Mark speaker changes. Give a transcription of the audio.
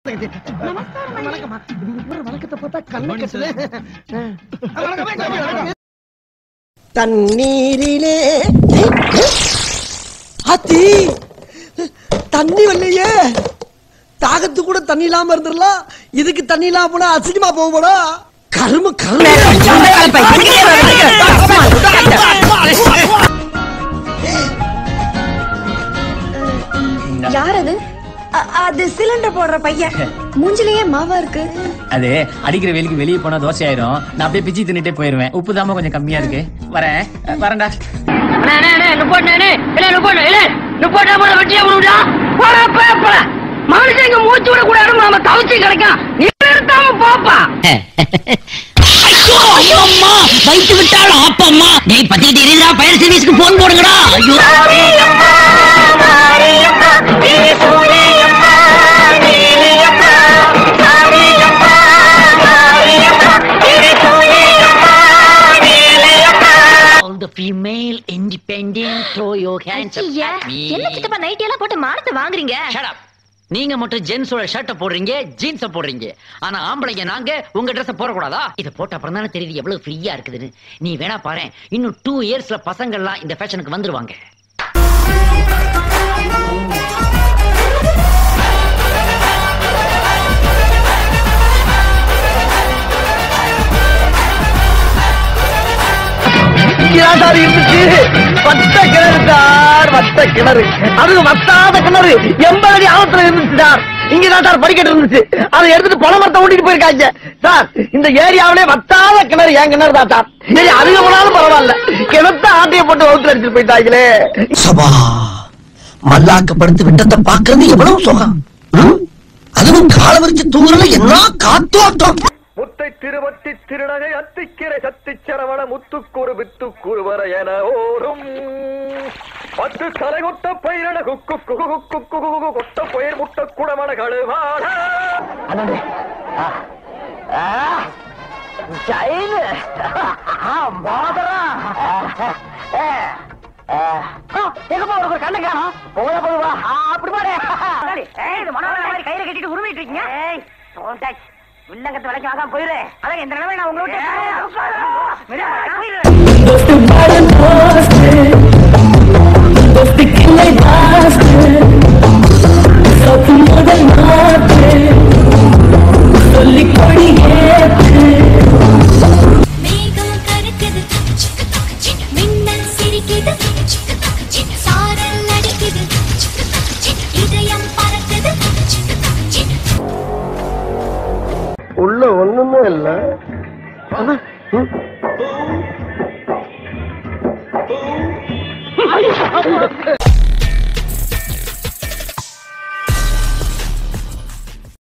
Speaker 1: வணக்கம்மா இவரு வணக்கத்தை பார்த்தா கண்ணு கட்டுது தண்ணீரிலே அத்தி தண்ணி வரலையே தாகத்து கூட தண்ணி இல்லாம இருந்துடலாம் இதுக்கு தண்ணி இல்லாம போனா அசிங்கமா போக போடா கரும
Speaker 2: யார் அது அ- அது சிலிண்டர் போடுற பையன் மூஞ்சிலேயே மாவா இருக்கு
Speaker 3: அது அடிக்கிற வெயிலுக்கு வெளியே போனா தோசை ஆயிரும் நான் அப்படியே பிச்சு தின்னுட்டே போயிருவேன் உப்பு தாம கொஞ்சம் கம்மியா இருக்கு வரேன் அஹ் வரேன்டா
Speaker 4: மனுஷங்க மூச்சு விட கூடாது நம்ம தவிச்சு கிடைக்கும் நீ நிறுத்தாம போப்பா
Speaker 5: வைத்து விட்டாள் ஆப்பம்மா டேய் பத்திக்கிட்டு இருந்தா பயர் சர்வீஸ்க்கு போன் போடுங்கடா ஐயோ All the female independent throw your hands up
Speaker 2: ஐயா,
Speaker 5: at me.
Speaker 2: என்ன சித்தப்பா நைட்டி எல்லாம் போட்டு மானத்தை வாங்குறீங்க
Speaker 5: Shut up. நீங்க மட்டும் ஜென்ஸோட ஷர்ட்ட போடுறீங்க ஜீன்ஸ போடுறீங்க ஆனா ஆம்பளைங்க நாங்க உங்க ட்ரெஸ் போடக்கூடாதா இத போட்ட அப்புறம் தானே தெரியுது எவ்வளவு ஃப்ரீயா இருக்குதுன்னு நீ வேணா பாரு இன்னும் டூ இயர்ஸ்ல பசங்க எல்லாம் இந்த ஃபேஷனுக்கு வந்துருவாங்க
Speaker 1: இங்கதான் சார் இருந்துச்சு வத்த கிணறு சார் வத்த கிணறு அது வத்தாத கிணறு எண்பது அடி ஆழத்துல இருந்துச்சு சார் இங்கதான் சார் படிக்கட்டு இருந்துச்சு அதை எடுத்துட்டு பணமரத்தை ஓட்டிட்டு போயிருக்காங்க சார் இந்த ஏரியாவிலே வத்தாத கிணறு என் கிணறு தான் சார் சரி அதிக போனாலும் பரவாயில்ல கிணத்த ஆட்டைய போட்டு வகுத்துல அடிச்சுட்டு போயிட்டாங்களே சபா மல்லாக்கப்படுத்து விட்டத்தை பாக்குறது எவ்வளவு சுகம் ம்? அதுவும் கால வரிச்சு தூங்குறதுல என்ன காத்தோட்டம்
Speaker 6: முத்தை திருவட்டி திருநகை அத்திக்கிரை சத்திச்சரவண முத்துக்குறு வித்துக்குறு வர என ஓடும் பத்து தலை கொட்ட பயிரன குக்கு குகு குக்கு குகு குகு கொட்ட பயிர் முட்ட குடமன கழுவாட
Speaker 4: எங்கப்பா உனக்கு ஒரு கண்ணு காணும் போத போதுவா அப்படி பாரு மாதிரி கையில கட்டிட்டு உருமிட்டு இருக்கீங்க ஏய் don't touch. வில்லங்கத்தை விலைக்கு வாங்காம போயிரு அதான் இந்த நிலைமை நான் உங்களை விட்டு போயிரு
Speaker 7: மேகம் கருக்குது மின்னல் சிரிக்குது சாரல் அடிக்குது இதயம் பறக்குது
Speaker 1: உள்ள ஒண்ணுமே இல்ல ம்?